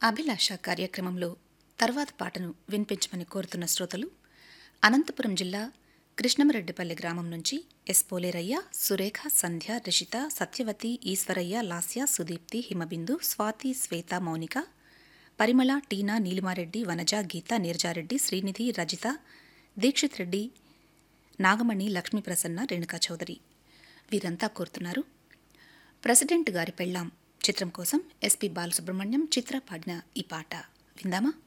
అభిలాష కార్యక్రమంలో తర్వాత పాటను వినిపించమని కోరుతున్న శ్రోతలు అనంతపురం జిల్లా కృష్ణమరెడ్డిపల్లి గ్రామం నుంచి ఎస్ పోలేరయ్య సురేఖ సంధ్య రిషిత సత్యవతి ఈశ్వరయ్య లాస్య సుదీప్తి హిమబిందు స్వాతి శ్వేత మౌనిక పరిమళ టీనా నీలిమారెడ్డి వనజ గీత నీరజారెడ్డి శ్రీనిధి రజిత దీక్షిత్ రెడ్డి నాగమణి లక్ష్మీప్రసన్న రేణుకా చౌదరి వీరంతా కోరుతున్నారు ప్రెసిడెంట్ గారి పెళ్ళాం చిత్రం కోసం ఎస్పి బాలసుబ్రహ్మణ్యం చిత్ర పాడిన ఈ పాట విందామా